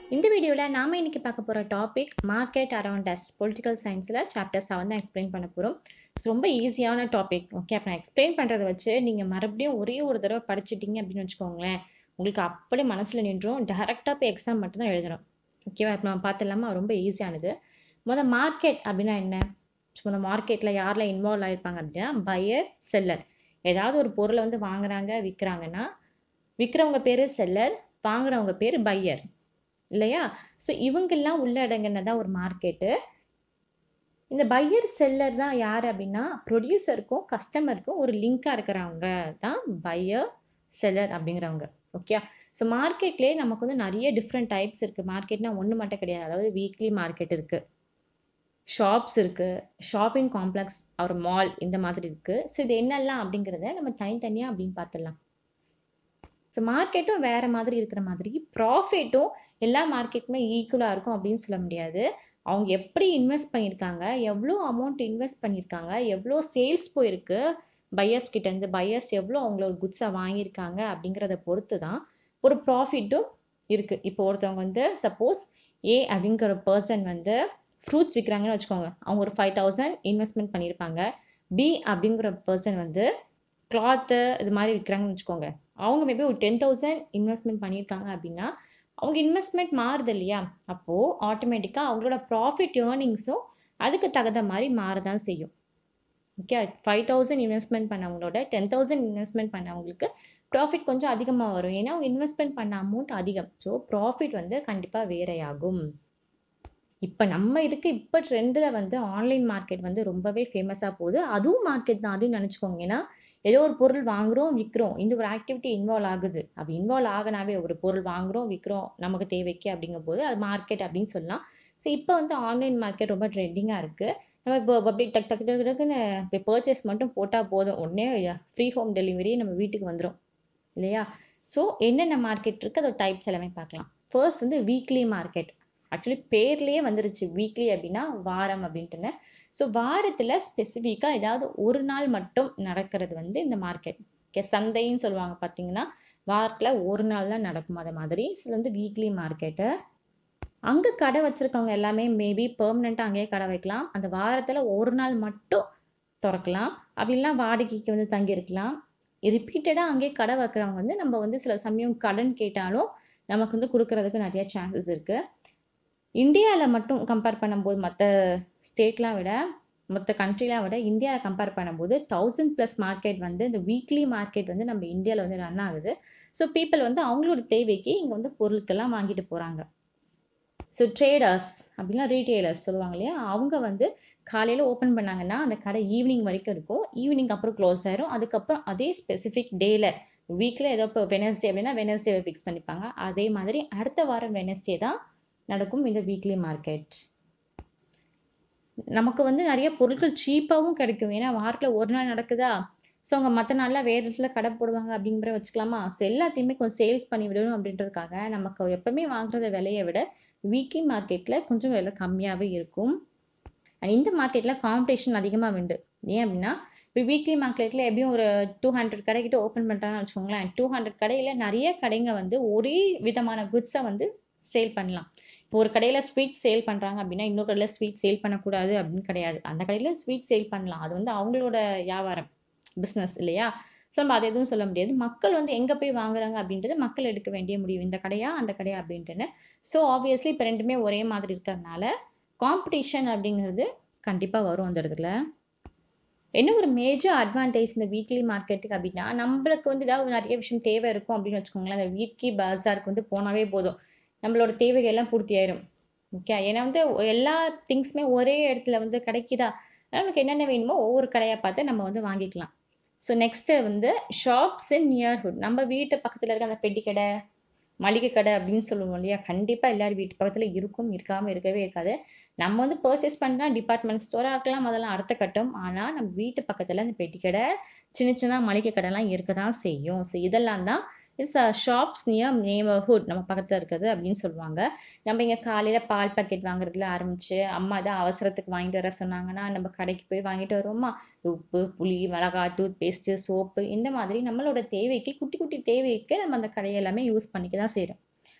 இந்த வீடியோவில் நாம் இன்னைக்கு பார்க்க போகிற topic market around us political சயின்ஸில் சாப்டர் செவன் தான் எக்ஸ்பிளைன் பண்ண போகிறோம் ரொம்ப ஈஸியான டாபிக் ஓகே அப்போ நான் எக்ஸ்பிளைன் பண்ணுறதை வச்சு நீங்கள் மறுபடியும் ஒரே ஒரு தடவை படிச்சிட்டிங்க அப்படின்னு வச்சுக்கோங்களேன் உங்களுக்கு அப்படியே மனசில் நின்றும் டேரெக்டாக போய் எக்ஸாம் மட்டும் தான் எழுதணும் ஓகேவா இப்போ நம்ம பார்த்துலாமா ரொம்ப ஈஸியானது முதல் மார்க்கெட் அப்படின்னா என்ன முதல் மார்க்கெட்டில் யாரெல்லாம் இன்வால்வ் ஆகிருப்பாங்க அப்படின்னா பையர் செல்லர் ஏதாவது ஒரு பொருளை வந்து வாங்குறாங்க விற்கிறாங்கன்னா விற்கிறவங்க பேர் செல்லர் வாங்குறவங்க பேர் பையர் இல்லையா ஸோ இவங்கெல்லாம் உள்ள அடங்கினதான் ஒரு மார்க்கெட்டு இந்த பையர் செல்லர் தான் யார் அப்படின்னா ப்ரொடியூசருக்கும் கஸ்டமருக்கும் ஒரு லிங்காக இருக்கிறவங்க தான் பையர் செல்லர் அப்படிங்கிறவங்க ஓகே ஸோ மார்க்கெட்லேயே நமக்கு வந்து நிறைய டிஃப்ரெண்ட் டைப்ஸ் இருக்குது மார்க்கெட்னா ஒன்று மட்டும் கிடையாது அதாவது வீக்லி மார்க்கெட் இருக்குது ஷாப்ஸ் இருக்குது ஷாப்பிங் காம்ப்ளெக்ஸ் ஒரு மால் இந்த மாதிரி இருக்குது ஸோ இது என்னெல்லாம் அப்படிங்கிறத நம்ம தனித்தனியாக அப்படின்னு பார்த்துடலாம் ஸோ மார்க்கெட்டும் வேறு மாதிரி இருக்கிற மாதிரி ப்ராஃபிட்டும் எல்லா மார்க்கெட்டுமே ஈக்குவலாக இருக்கும் அப்படின்னு சொல்ல முடியாது அவங்க எப்படி இன்வெஸ்ட் பண்ணியிருக்காங்க எவ்வளோ அமௌண்ட் இன்வெஸ்ட் பண்ணியிருக்காங்க எவ்வளோ சேல்ஸ் போயிருக்கு பையர்ஸ் கிட்டேருந்து பையர்ஸ் எவ்வளோ அவங்களோட குட்ஸை வாங்கியிருக்காங்க அப்படிங்கிறத பொறுத்து தான் ஒரு ப்ராஃபிட்டும் இருக்குது இப்போ ஒருத்தவங்க வந்து சப்போஸ் ஏ அப்படிங்கிற பர்சன் வந்து ஃப்ரூட்ஸ் விற்கிறாங்கன்னு வச்சுக்கோங்க அவங்க ஒரு ஃபைவ் தௌசண்ட் இன்வெஸ்ட்மெண்ட் பண்ணியிருப்பாங்க பி அப்படிங்கிற பர்சன் வந்து கிளாத்து இது மாதிரி விற்கிறாங்கன்னு வச்சுக்கோங்க அவங்க மேபி ஒரு டென் தௌசண்ட் இன்வெஸ்ட்மெண்ட் பண்ணியிருக்காங்க அப்படின்னா அவங்க இன்வெஸ்ட்மெண்ட் மாறுது இல்லையா அப்போது ஆட்டோமேட்டிக்காக அவங்களோட ப்ராஃபிட் ஏர்னிங்ஸும் அதுக்கு தகுந்த மாதிரி மாறதான் செய்யும் ஓகே ஃபைவ் தௌசண்ட் இன்வெஸ்ட்மெண்ட் பண்ணவங்களோட டென் தௌசண்ட் இன்வெஸ்ட்மெண்ட் பண்ணவங்களுக்கு ப்ராஃபிட் கொஞ்சம் அதிகமாக வரும் ஏன்னா அவங்க இன்வெஸ்ட்மெண்ட் பண்ண அமௌண்ட் அதிகம் ஸோ ப்ராஃபிட் வந்து கண்டிப்பாக வேறையாகும் இப்போ நம்ம இருக்க இப்போ ட்ரெண்டில் வந்து ஆன்லைன் மார்க்கெட் வந்து ரொம்பவே ஃபேமஸாக போகுது அதுவும் மார்க்கெட் தான் அதுவும் நினச்சிக்கோங்க ஏன்னா ஏதோ ஒரு பொருள் வாங்குகிறோம் விற்கிறோம் இந்த ஒரு ஆக்டிவிட்டி இன்வால்வ் ஆகுது அப்படி இன்வால்வ் ஆகினாவே ஒரு பொருள் வாங்குகிறோம் விற்கிறோம் நமக்கு தேவைக்கு அப்படிங்கும் போது அது மார்க்கெட் அப்படின்னு சொல்லலாம் ஸோ இப்போ வந்து ஆன்லைன் மார்க்கெட் ரொம்ப ட்ரெண்டிங்காக இருக்குது நம்ம இப்போ அப்படி டக் டக் டக்கு டக்குன்னு இப்போ பர்ச்சேஸ் மட்டும் போட்டால் போதும் உடனே ஃப்ரீ ஹோம் டெலிவரி நம்ம வீட்டுக்கு வந்துடும் இல்லையா ஸோ என்னென்ன மார்க்கெட் இருக்குது அதோட டைப்ஸ் எல்லாமே பார்க்கலாம் ஃபர்ஸ்ட் வந்து வீக்லி மார்க்கெட் ஆக்சுவலி பேர்லேயே வந்துருச்சு வீக்லி அப்படின்னா வாரம் அப்படின்ட்டுன்னு ஸோ வாரத்தில் ஸ்பெசிஃபிக்காக ஏதாவது ஒரு நாள் மட்டும் நடக்கிறது வந்து இந்த மார்க்கெட் ஓகே சந்தைன்னு சொல்லுவாங்க பார்த்தீங்கன்னா வாரத்தில் ஒரு நாள் தான் நடக்கும் அது மாதிரி இது வந்து வீக்லி மார்க்கெட்டு அங்கே கடை வச்சுருக்கவங்க எல்லாமே மேபி பெர்மனெண்ட்டாக அங்கேயே கடை வைக்கலாம் அந்த வாரத்தில் ஒரு நாள் மட்டும் திறக்கலாம் அப்படின்லாம் வாடகைக்கு வந்து தங்கியிருக்கலாம் ரிப்பீட்டடாக அங்கேயே கடை வைக்கிறவங்க வந்து நம்ம வந்து சில சமயம் கடன் கேட்டாலும் நமக்கு வந்து கொடுக்கறதுக்கு நிறைய சான்சஸ் இருக்குது இந்தியாவில் மட்டும் கம்பேர் பண்ணும்போது மற்ற ஸ்டேட்லாம் விட மற்ற கண்ட்ரிலாம் விட இந்தியாவில் கம்பேர் பண்ணும்போது தௌசண்ட் ப்ளஸ் மார்க்கெட் வந்து இந்த வீக்லி மார்க்கெட் வந்து நம்ம இந்தியாவில் வந்து ரன் ஆகுது ஸோ பீப்புள் வந்து அவங்களோட தேவைக்கு இங்கே வந்து பொருட்கள்லாம் வாங்கிட்டு போகிறாங்க ஸோ ட்ரேடர்ஸ் அப்படின்னா ரீட்டெயிலர்ஸ் சொல்லுவாங்க இல்லையா அவங்க வந்து காலையில் ஓப்பன் பண்ணாங்கன்னா அந்த கடை ஈவினிங் வரைக்கும் இருக்கும் ஈவினிங் அப்புறம் க்ளோஸ் ஆயிரும் அதுக்கப்புறம் அதே ஸ்பெசிஃபிக் டேயில் வீக்கில் ஏதோ இப்போ வெனஸ்டே அப்படின்னா வெனஸ்டேவை ஃபிக்ஸ் பண்ணிப்பாங்க அதே மாதிரி அடுத்த வாரம் வெனஸ்டே தான் நடக்கும் இந்த வீக்லி மார்க்கெட் நமக்கு வந்து நிறைய பொருட்கள் சீப்பாகவும் கிடைக்கும் ஏன்னா வாரத்தில் ஒரு நாள் நடக்குதா ஸோ அவங்க மற்ற நாளில் வேறு இடத்துல கடை போடுவாங்க அப்படிங்கிற வச்சுக்கலாமா ஸோ எல்லாத்தையுமே கொஞ்சம் சேல்ஸ் பண்ணி விடணும் அப்படின்றதுக்காக நமக்கு எப்பவுமே வாங்குறத விலையை விட வீக்லி மார்க்கெட்டில் கொஞ்சம் விலை கம்மியாகவே இருக்கும் இந்த மார்க்கெட்டில் காம்படிஷன் அதிகமாக உண்டு ஏன் அப்படின்னா இப்போ வீக்லி மார்க்கெட்டில் எப்படியும் ஒரு டூ ஹண்ட்ரட் கடைக்கிட்ட ஓப்பன் பண்ணுறாங்கன்னு வச்சுக்கோங்களேன் டூ ஹண்ட்ரட் கடையில் நிறைய கடைங்க வந்து ஒரே விதமான குட்ஸை வந்து சேல் பண்ணலாம் இப்போ ஒரு கடையில் ஸ்வீட் சேல் பண்ணுறாங்க அப்படின்னா இன்னொரு கடையில் ஸ்வீட் சேல் பண்ணக்கூடாது அப்படின்னு கிடையாது அந்த கடையில் ஸ்வீட் சேல் பண்ணலாம் அது வந்து அவங்களோட வியாபாரம் பிஸ்னஸ் இல்லையா ஸோ நம்ம அதை எதுவும் சொல்ல முடியாது மக்கள் வந்து எங்கே போய் வாங்குறாங்க அப்படின்றது மக்கள் எடுக்க வேண்டிய முடியும் இந்த கடையா அந்த கடையா அப்படின்ட்டுன்னு ஸோ ஆப்வியஸ்லி இப்போ ரெண்டுமே ஒரே மாதிரி இருக்கிறதுனால காம்படிஷன் அப்படிங்கிறது கண்டிப்பாக வரும் அந்த இடத்துல என்ன ஒரு மேஜர் அட்வான்டேஜ் இந்த வீக்லி மார்க்கெட்டுக்கு அப்படின்னா நம்மளுக்கு வந்து ஏதாவது நிறைய விஷயம் தேவை இருக்கும் அப்படின்னு வச்சுக்கோங்களேன் அந்த வீக்லி பஜாருக்கு வந்து போனாவே போதும் நம்மளோட தேவைகள் எல்லாம் பூர்த்தி ஆயிரும் ஓகே ஏன்னா வந்து எல்லா திங்ஸுமே ஒரே இடத்துல வந்து கிடைக்குதா நமக்கு என்னென்ன வேணுமோ ஒவ்வொரு கடையாக பார்த்து நம்ம வந்து வாங்கிக்கலாம் ஸோ நெக்ஸ்ட்டு வந்து ஷாப்ஸ் இன் நியர்ஹுட் நம்ம வீட்டு பக்கத்தில் இருக்க அந்த பெட்டி கடை மளிகை கடை அப்படின்னு சொல்லுவோம் இல்லையா கண்டிப்பாக எல்லாரும் வீட்டு பக்கத்தில் இருக்கும் இருக்காமல் இருக்கவே இருக்காது நம்ம வந்து பர்ச்சேஸ் பண்ணால் டிபார்ட்மெண்ட் ஸ்டோராக இருக்கலாம் அதெல்லாம் அடுத்த கட்டம் ஆனால் நம்ம வீட்டு பக்கத்தில் அந்த பெட்டி கடை சின்ன சின்ன மளிகை கடைலாம் இருக்க தான் செய்யும் ஸோ இதெல்லாம் தான் இட்ஸ் ஷாப்ஸ் நியர் நேபர்ஹுட் நம்ம பக்கத்தில் இருக்குது அப்படின்னு சொல்லுவாங்க நம்ம இங்கே காலையில் பால் பாக்கெட் வாங்குறதுல ஆரம்பித்து அம்மா தான் அவசரத்துக்கு வாங்கிட்டு வர சொன்னாங்கன்னா நம்ம கடைக்கு போய் வாங்கிட்டு வருவோமா உப்பு புளி மிளகாய் டூத் பேஸ்ட்டு சோப்பு இந்த மாதிரி நம்மளோட தேவைக்கு குட்டி குட்டி தேவைக்கு நம்ம அந்த கடையை எல்லாமே யூஸ் பண்ணிக்க தான் செய்கிறோம்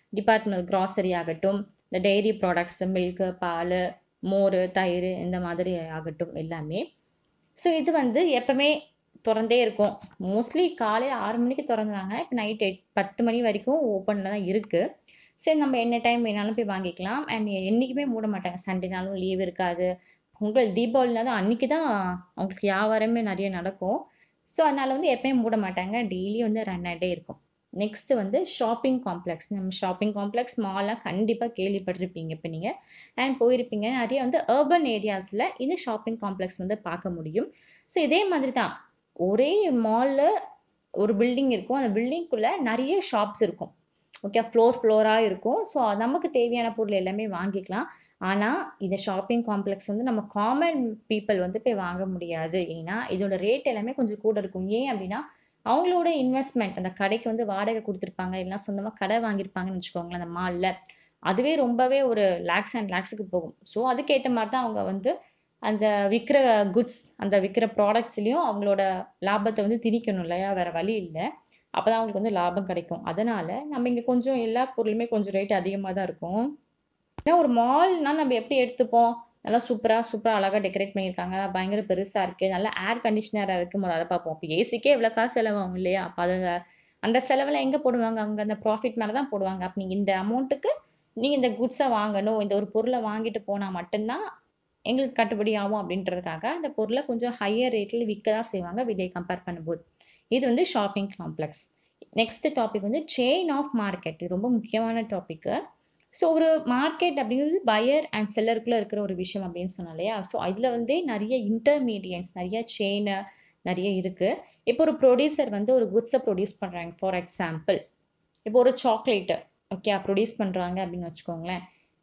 டிபார்ட்மெண்ட் கிராசரி ஆகட்டும் இந்த டெய்ரி ப்ராடக்ட்ஸ் மில்க்கு பால் மோர் தயிர் இந்த மாதிரி ஆகட்டும் எல்லாமே ஸோ இது வந்து எப்பவுமே திறந்தே இருக்கும் மோஸ்ட்லி காலையில் ஆறு மணிக்கு திறந்தாங்க இப்போ நைட் எட் பத்து மணி வரைக்கும் ஓப்பனில் தான் இருக்குது சரி நம்ம என்ன டைம் வேணாலும் போய் வாங்கிக்கலாம் அண்ட் என்றைக்குமே மூட மாட்டாங்க சண்டேனாலும் லீவ் இருக்காது பொங்கல் தீபாவளினாலும் அன்றைக்கி தான் அவங்களுக்கு வியாபாரமே நிறைய நடக்கும் ஸோ அதனால் வந்து எப்பயும் மூட மாட்டாங்க டெய்லி வந்து ரன் ஆகிட்டே இருக்கும் நெக்ஸ்ட் வந்து ஷாப்பிங் காம்ப்ளெக்ஸ் நம்ம ஷாப்பிங் காம்ப்ளெக்ஸ் மால்லாம் கண்டிப்பாக கேள்விப்பட்டிருப்பீங்க இப்போ நீங்கள் அண்ட் போயிருப்பீங்க நிறைய வந்து அர்பன் ஏரியாஸில் இந்த ஷாப்பிங் காம்ப்ளெக்ஸ் வந்து பார்க்க முடியும் ஸோ இதே மாதிரி தான் ஒரே மாலில் ஒரு பில்டிங் இருக்கும் அந்த பில்டிங்குள்ளே நிறைய ஷாப்ஸ் இருக்கும் ஓகே ஃப்ளோர் ஃப்ளோராக இருக்கும் ஸோ நமக்கு தேவையான பொருள் எல்லாமே வாங்கிக்கலாம் ஆனால் இந்த ஷாப்பிங் காம்ப்ளெக்ஸ் வந்து நம்ம காமன் பீப்புள் வந்து போய் வாங்க முடியாது ஏன்னா இதோட ரேட் எல்லாமே கொஞ்சம் கூட இருக்கும் ஏன் அப்படின்னா அவங்களோட இன்வெஸ்ட்மெண்ட் அந்த கடைக்கு வந்து வாடகை கொடுத்துருப்பாங்க இல்லைனா சொந்தமாக கடை வாங்கியிருப்பாங்கன்னு வச்சுக்கோங்களேன் அந்த மாலில் அதுவே ரொம்பவே ஒரு லேக்ஸ் அண்ட் லேக்ஸுக்கு போகும் ஸோ அதுக்கேற்ற மாதிரி தான் அவங்க வந்து அந்த விற்கிற குட்ஸ் அந்த விற்கிற ப்ராடக்ட்ஸ்லேயும் அவங்களோட லாபத்தை வந்து திணிக்கணும் இல்லையா வேறு வழி இல்லை அப்போ தான் அவங்களுக்கு வந்து லாபம் கிடைக்கும் அதனால் நம்ம இங்கே கொஞ்சம் எல்லா பொருளுமே கொஞ்சம் ரேட் அதிகமாக தான் இருக்கும் ஏன்னா ஒரு மால்னா நம்ம எப்படி எடுத்துப்போம் நல்லா சூப்பராக சூப்பராக அழகாக டெக்கரேட் பண்ணியிருக்காங்க பயங்கர பெருசாக இருக்குது நல்லா ஏர் கண்டிஷனராக இருக்குது முதல்ல பார்ப்போம் அப்போ ஏசிக்கே இவ்வளோ காசு செலவாகும் இல்லையா அப்போ அதை அந்த செலவில் எங்கே போடுவாங்க அவங்க அந்த ப்ராஃபிட் மேலே தான் போடுவாங்க அப்போ நீங்கள் இந்த அமௌண்ட்டுக்கு நீங்கள் இந்த குட்ஸை வாங்கணும் இந்த ஒரு பொருளை வாங்கிட்டு போனால் மட்டும்தான் எங்களுக்கு கட்டுப்படி ஆகும் அப்படின்றதுக்காக அந்த பொருளை கொஞ்சம் ஹையர் ரேட்டில் விற்க தான் செய்வாங்க விலையை கம்பேர் பண்ணும்போது இது வந்து ஷாப்பிங் காம்ப்ளெக்ஸ் நெக்ஸ்ட் டாபிக் வந்து செயின் ஆஃப் மார்க்கெட் இது ரொம்ப முக்கியமான டாப்பிக்கு ஸோ ஒரு மார்க்கெட் அப்படிங்கிறது பையர் அண்ட் செல்லருக்குள்ளே இருக்கிற ஒரு விஷயம் அப்படின்னு சொன்னோம் இல்லையா ஸோ அதில் வந்து நிறைய இன்டர்மீடியன்ஸ் நிறைய செயின் நிறைய இருக்குது இப்போ ஒரு ப்ரொடியூசர் வந்து ஒரு குட்ஸை ப்ரொடியூஸ் பண்ணுறாங்க ஃபார் எக்ஸாம்பிள் இப்போ ஒரு சாக்லேட்டு ஓகே ப்ரொடியூஸ் பண்ணுறாங்க அப்படின்னு வச்சுக்கோங்களேன்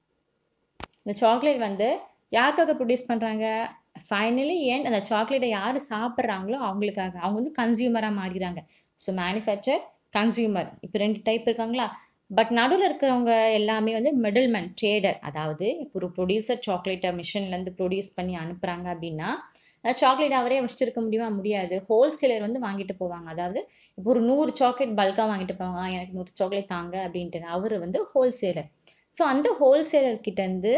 இந்த சாக்லேட் வந்து யாருக்காக ப்ரொடியூஸ் பண்ணுறாங்க ஃபைனலி ஏன் அந்த சாக்லேட்டை யார் சாப்பிட்றாங்களோ அவங்களுக்காக அவங்க வந்து கன்சியூமராக மாறிடுறாங்க ஸோ மேனுஃபேக்சர் கன்சியூமர் இப்போ ரெண்டு டைப் இருக்காங்களா பட் நடுவில் இருக்கிறவங்க எல்லாமே வந்து மிடில்மேன் ட்ரேடர் அதாவது இப்போ ஒரு ப்ரொடியூசர் சாக்லேட்டை மிஷின்லேருந்து ப்ரொடியூஸ் பண்ணி அனுப்புகிறாங்க அப்படின்னா சாக்லேட் அவரே வச்சுருக்க முடியுமா முடியாது ஹோல்சேலர் வந்து வாங்கிட்டு போவாங்க அதாவது இப்போ ஒரு நூறு சாக்லேட் பல்காக வாங்கிட்டு போவாங்க எனக்கு நூறு சாக்லேட் தாங்க அப்படின்ட்டு அவர் வந்து ஹோல்சேலர் ஸோ அந்த ஹோல்சேலர் கிட்டேருந்து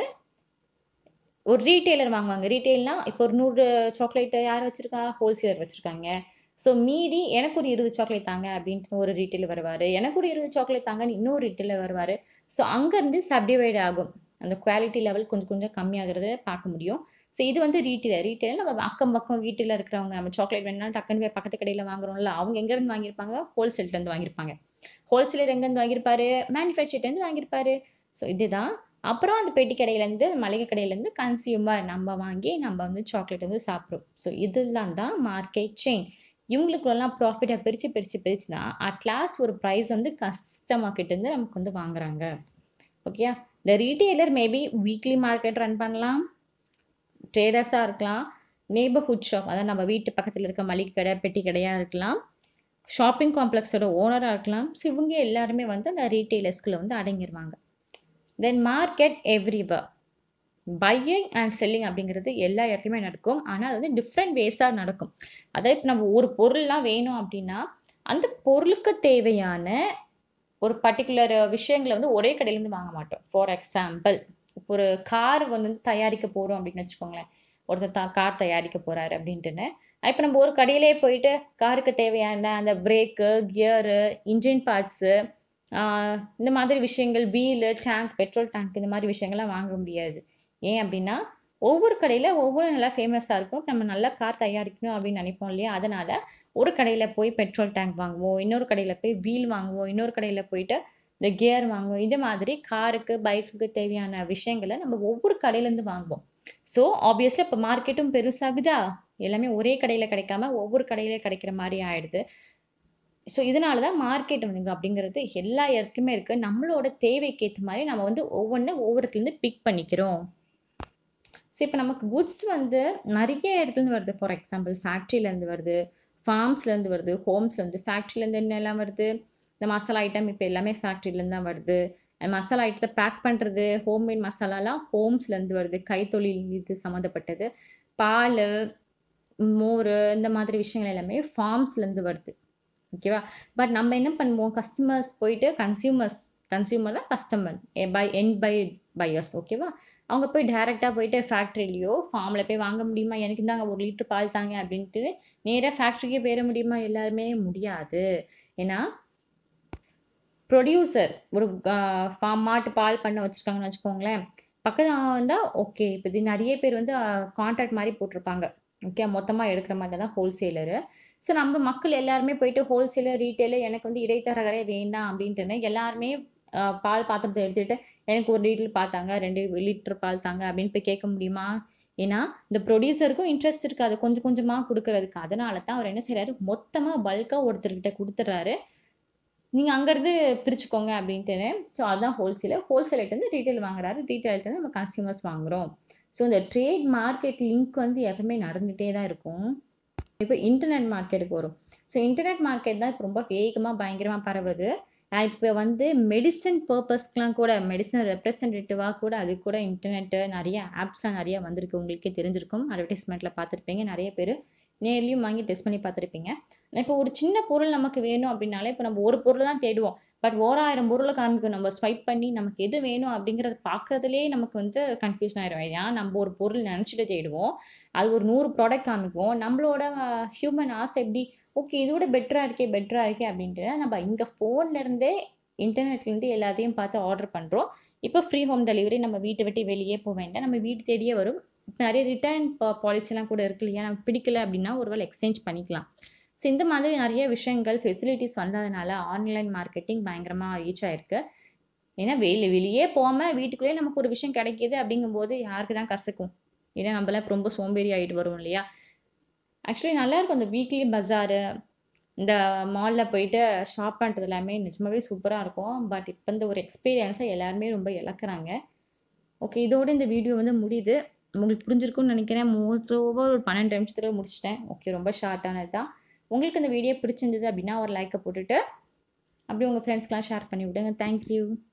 ஒரு ரீட்டெயிலர் வாங்குவாங்க ரீட்டெயில்னா இப்போ ஒரு நூறு சாக்லேட்டை யார் வச்சுருக்கா ஹோல்சேலர் வச்சுருக்காங்க ஸோ மீதி எனக்கு ஒரு இருபது சாக்லேட் தாங்க அப்படின்ட்டு ஒரு ரீட்டெயில் வருவார் எனக்கு ஒரு இருபது சாக்லேட் தாங்கன்னு இன்னொரு ரீட்டெயிலர் வருவார் ஸோ அங்கேருந்து சப்டிவைட் ஆகும் அந்த குவாலிட்டி லெவல் கொஞ்சம் கொஞ்சம் கம்மியாகிறத பார்க்க முடியும் ஸோ இது வந்து ரீட்டெயிலர் ரீட்டெயில் நம்ம அக்கம் பக்கம் வீட்டில் இருக்கிறவங்க நம்ம சாக்லேட் வேணும்னா டக்குன்னு போய் பக்கத்து கடையில் வாங்குறோம்ல அவங்க எங்கேருந்து வாங்கியிருப்பாங்க ஹோல்சேல்லேருந்து வாங்கியிருப்பாங்க ஹோல்சேலர் எங்கேருந்து வாங்கியிருப்பாரு மேனுஃபேக்சர்லேருந்து வாங்கியிருப்பாரு ஸோ இதுதான் அப்புறம் அந்த பெட்டி கடையிலேருந்து மளிகை கடையிலேருந்து கன்சியூமர் நம்ம வாங்கி நம்ம வந்து சாக்லேட் வந்து சாப்பிட்றோம் ஸோ இதெல்லாம் தான் மார்க்கெட் செயின் இவங்களுக்குலாம் ப்ராஃபிட்டை பிரித்து பிரித்து பிரித்து தான் அட் லாஸ்ட் ஒரு ப்ரைஸ் வந்து கஸ்டமர் கிட்டேருந்து நமக்கு வந்து வாங்குறாங்க ஓகே இந்த retailer maybe weekly market run பண்ணலாம் ட்ரேடர்ஸாக இருக்கலாம் நெய்பர்ஹுட் ஷாப் அதாவது நம்ம வீட்டு பக்கத்தில் இருக்க மளிகை கடை பெட்டி கடையாக இருக்கலாம் ஷாப்பிங் காம்ப்ளெக்ஸோட ஓனராக இருக்கலாம் ஸோ இவங்க எல்லாருமே வந்து அந்த ரீட்டெயிலர்ஸ்குள்ளே வந்து அடங்கிடுவாங்க then market everywhere buying and selling அப்படிங்கிறது எல்லா இடத்துலையுமே நடக்கும் ஆனால் அது வந்து டிஃப்ரெண்ட் வேஸாக நடக்கும் அதாவது இப்போ நம்ம ஒரு பொருள்லாம் வேணும் அப்படின்னா அந்த பொருளுக்கு தேவையான ஒரு பர்டிகுலர் விஷயங்களை வந்து ஒரே கடையிலேருந்து வாங்க மாட்டோம் ஃபார் எக்ஸாம்பிள் இப்போ ஒரு கார் வந்து தயாரிக்க போகிறோம் அப்படின்னு வச்சுக்கோங்களேன் ஒருத்தர் தா கார் தயாரிக்க போகிறாரு அப்படின்ட்டுன்னு இப்போ நம்ம ஒரு கடையிலே போயிட்டு காருக்கு தேவையான அந்த பிரேக்கு கியரு இன்ஜின் பார்ட்ஸு இந்த மாதிரி விஷயங்கள் வீலு டேங்க் பெட்ரோல் டேங்க் இந்த மாதிரி விஷயங்கள்லாம் வாங்க முடியாது ஏன் அப்படின்னா ஒவ்வொரு கடையில் ஒவ்வொரு நல்லா ஃபேமஸாக இருக்கும் நம்ம நல்லா கார் தயாரிக்கணும் அப்படின்னு நினைப்போம் இல்லையா அதனால் ஒரு கடையில் போய் பெட்ரோல் டேங்க் வாங்குவோம் இன்னொரு கடையில் போய் வீல் வாங்குவோம் இன்னொரு கடையில் போயிட்டு இந்த கியர் வாங்குவோம் இது மாதிரி காருக்கு பைக்குக்கு தேவையான விஷயங்களை நம்ம ஒவ்வொரு கடையிலேருந்து வாங்குவோம் ஸோ ஆப்வியஸ்லி இப்போ மார்க்கெட்டும் பெருசாகுதா எல்லாமே ஒரே கடையில் கிடைக்காம ஒவ்வொரு கடையிலே கிடைக்கிற மாதிரி ஆயிடுது ஸோ இதனால தான் மார்க்கெட் வந்து அப்படிங்கிறது எல்லா இடத்துலையுமே இருக்குது நம்மளோட தேவைக்கு ஏற்ற மாதிரி நம்ம வந்து ஒவ்வொன்றும் ஒவ்வொருத்துலேருந்து பிக் பண்ணிக்கிறோம் ஸோ இப்போ நமக்கு குட்ஸ் வந்து நிறைய இடத்துலேருந்து வருது ஃபார் எக்ஸாம்பிள் ஃபேக்ட்ரியிலேருந்து வருது ஃபார்ம்ஸ்லேருந்து வருது ஹோம்ஸ்லேருந்து ஃபேக்ட்ரிலேருந்து என்னெல்லாம் வருது இந்த மசாலா ஐட்டம் இப்போ எல்லாமே ஃபேக்ட்ரிலேருந்து தான் வருது மசாலா ஐட்டத்தை பேக் பண்ணுறது ஹோம்மேட் மசாலாலாம் ஹோம்ஸ்லேருந்து வருது கைத்தொழில் இது சம்மந்தப்பட்டது பால் மோர் இந்த மாதிரி விஷயங்கள் எல்லாமே ஃபார்ம்ஸ்லேருந்து வருது ஓகேவா பட் நம்ம என்ன பண்ணுவோம் கஸ்டமர்ஸ் போயிட்டு கன்சியூமர்ஸ் கன்சியூமர்னா customer by N by buyers ஓகேவா அவங்க போய் டேரெக்டாக போயிட்டு ஃபேக்ட்ரிலேயோ ஃபார்மில் போய் வாங்க முடியுமா எனக்கு தாங்க ஒரு லிட்டர் பால் தாங்க அப்படின்ட்டு நேராக ஃபேக்ட்ரிக்கே போயிட முடியுமா எல்லாருமே முடியாது ஏன்னா ப்ரொடியூசர் ஒரு ஃபார்ம் மாட்டு பால் பண்ண வச்சுருக்காங்கன்னு வச்சுக்கோங்களேன் பக்கத்தில் வந்தால் ஓகே இப்போ இது நிறைய பேர் வந்து கான்ட்ராக்ட் மாதிரி போட்டிருப்பாங்க ஓகே மொத்தமாக எடுக்கிற மாதிரி தான் ஹோல்சேலரு ஸோ நம்ம மக்கள் எல்லாருமே போயிட்டு ஹோல்சேலர் ரீட்டைலர் எனக்கு வந்து இடைத்தரகரே வேண்டாம் அப்படின்ட்டு எல்லாருமே ஆஹ் பால் பாத்திரத்தை எடுத்துகிட்டு எனக்கு ஒரு லிட்டர் பால் தாங்க ரெண்டு லிட்டர் பால் தாங்க அப்படின்னு போய் கேட்க முடியுமா ஏன்னா இந்த ப்ரொடியூசருக்கும் இன்ட்ரெஸ்ட் இருக்காது கொஞ்சம் கொஞ்சமாக கொடுக்கறதுக்கு அதனால தான் அவர் என்ன செய்றாரு மொத்தமாக பல்காக ஒருத்தர்கிட்ட கொடுத்துட்றாரு நீங்கள் அங்கேருந்து பிரிச்சுக்கோங்க அப்படின்ட்டு ஸோ அதுதான் ஹோல்சேலர் ஹோல்சேலர்ட்டு ரீட்டைல் வாங்குறாரு ரீட்டைல்ட்டு நம்ம கன்சியூமர்ஸ் வாங்குறோம் ஸோ இந்த ட்ரேட் மார்க்கெட் லிங்க் வந்து எப்பவுமே நடந்துகிட்டே தான் இருக்கும் இப்போ இன்டர்நெட் மார்க்கெட்டுக்கு வரும் ஸோ இன்டர்நெட் மார்க்கெட் தான் இப்போ ரொம்ப வேகமாக பயங்கரமாக பரவுது இப்போ வந்து மெடிசன் பர்பஸ்க்கெலாம் கூட மெடிசன் ரெப்ரசன்டேட்டிவாக கூட அது கூட இன்டர்நெட்டு நிறைய ஆப்ஸ்லாம் நிறைய வந்திருக்கு உங்களுக்கே தெரிஞ்சிருக்கும் அட்வர்டைஸ்மெண்ட்டில் பார்த்துருப்பீங்க நிறைய பேர் நேர்லேயும் வாங்கி டெஸ்ட் பண்ணி பார்த்துருப்பீங்க இப்போ ஒரு சின்ன பொருள் நமக்கு வேணும் அப்படின்னாலே இப்போ நம்ம ஒரு பொருள் தான் தேடுவோம் பட் ஓராயிரம் பொருளை காமிக்கும் நம்ம ஸ்வைப் பண்ணி நமக்கு எது வேணும் அப்படிங்கிறத பார்க்கறதுலே நமக்கு வந்து கன்ஃபியூஷன் ஆயிடும் ஏன்னா நம்ம ஒரு பொருள் நினச்சிட்டு தேடுவோம் அது ஒரு நூறு ப்ராடக்ட் காமிக்கும் நம்மளோட ஹியூமன் ஆசை எப்படி ஓகே இதோட பெட்டராக இருக்கே பெட்டராக இருக்கே அப்படின்ட்டு நம்ம இங்கே ஃபோன்லேருந்தே இன்டர்நெட்லேருந்து எல்லாத்தையும் பார்த்து ஆர்டர் பண்ணுறோம் இப்போ ஃப்ரீ ஹோம் டெலிவரி நம்ம வீட்டை விட்டு வெளியே போக வேண்டாம் நம்ம வீட்டு தேடியே வரும் இப்ப நிறைய ரிட்டர்ன் பாலிசிலாம் கூட இருக்கு இல்லையா நம்ம பிடிக்கல அப்படின்னா ஒருவேளை எக்ஸ்சேஞ்ச் பண்ணிக்கலாம் ஸோ இந்த மாதிரி நிறைய விஷயங்கள் ஃபெசிலிட்டிஸ் வந்ததுனால ஆன்லைன் மார்க்கெட்டிங் பயங்கரமாக ரீச் ஆயிருக்கு ஏன்னா வெளி வெளியே போகாமல் வீட்டுக்குள்ளேயே நமக்கு ஒரு விஷயம் கிடைக்கிது அப்படிங்கும்போது யாருக்கு தான் கசக்கும் ஏன்னா நம்மளாம் இப்ப ரொம்ப சோம்பேறி ஆகிட்டு வரும் இல்லையா ஆக்சுவலி நல்லா இருக்கும் அந்த வீக்லி பஜாரு இந்த மாலில் போயிட்டு ஷாப் பண்ணுறது எல்லாமே நிஜமாவே சூப்பராக இருக்கும் பட் இப்போ இந்த ஒரு எக்ஸ்பீரியன்ஸை எல்லாருமே ரொம்ப இழக்கிறாங்க ஓகே இதோட இந்த வீடியோ வந்து முடியுது உங்களுக்கு புரிஞ்சிருக்கும்னு நினைக்கிறேன் மோஸ்ட் ஓவர் ஒரு பன்னெண்டு நிமிஷத்துல முடிச்சிட்டேன் ஓகே ரொம்ப ஷார்ட்டானது தான் உங்களுக்கு இந்த வீடியோ பிடிச்சிருந்தது அப்படின்னா ஒரு லைக்கை போட்டுட்டு அப்படியே உங்கள் ஃப்ரெண்ட்ஸ்க்கெலாம் ஷேர் பண்ணி விடுங்க தேங்க்யூ